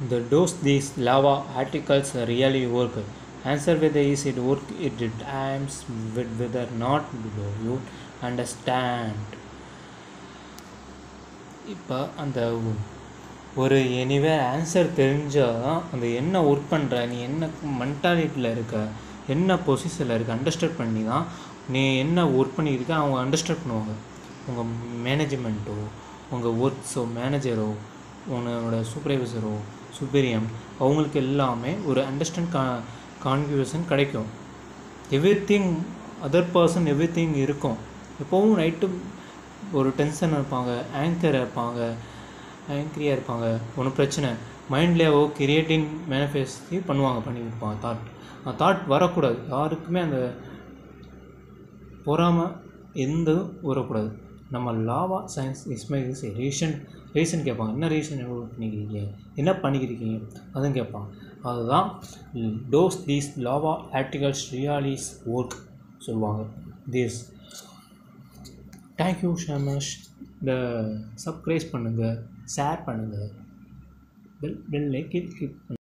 The dose these lava articles really work. Answer whether is it work it times with whether not do you understand. இப்போ அந்த ஒரு anyway answer தெரிஞ்சால் அந்த என்ன work பண்ணுற நீ என்ன மென்டாலிட்டியில் இருக்க என்ன பொசிஷனில் இருக்க அண்டர்ஸ்டாண்ட் பண்ணி தான் நீ என்ன ஒர்க் பண்ணியிருக்க அவங்க அண்டர்ஸ்டாண்ட் பண்ணுவாங்க உங்கள் மேனேஜ்மெண்ட்டோ உங்கள் ஒர்க்ஸோ மேனேஜரோ உன்னோட சூப்பர்வைசரோ சுப்பீரியம் அவங்களுக்கு எல்லாமே ஒரு அண்டர்ஸ்டாண்ட் கா கான்ஃபியூஷன் கிடைக்கும் everything other person everything இருக்கும் எப்போவும் நைட்டு ஒரு டென்ஷன் இருப்பாங்க ஆங்கர் இருப்பாங்க ஆங்கரியாக இருப்பாங்க ஒன்றும் பிரச்சனை மைண்ட்லேயோ கிரியேட்டிங் மேனிஃபெஸ்டி பண்ணுவாங்க பண்ணியிருப்பாங்க தாட் அந்த தாட் வரக்கூடாது யாருக்குமே அந்த பொறாமல் எந்த வரக்கூடாது நம்ம லாவா சயின்ஸ் இஸ்மைல்ஸ் ரீசன் ரீசன் கேட்பாங்க என்ன ரீசன் பண்ணிக்கிறீங்க என்ன பண்ணிக்கிறீங்க அதுவும் கேட்பாங்க அதுதான் டோஸ் தீஸ் லாவா ஆர்டிகல்ஸ் ரியாலிஸ் ஒர்க் சொல்லுவாங்க திஸ் தேங்க்யூ ஷமஷ் இந்த சப்ஸ்கிரைப் பண்ணுங்கள் ஷேர் பண்ணுங்கள் பெல் பெல்லை கிளிக் கிளிக்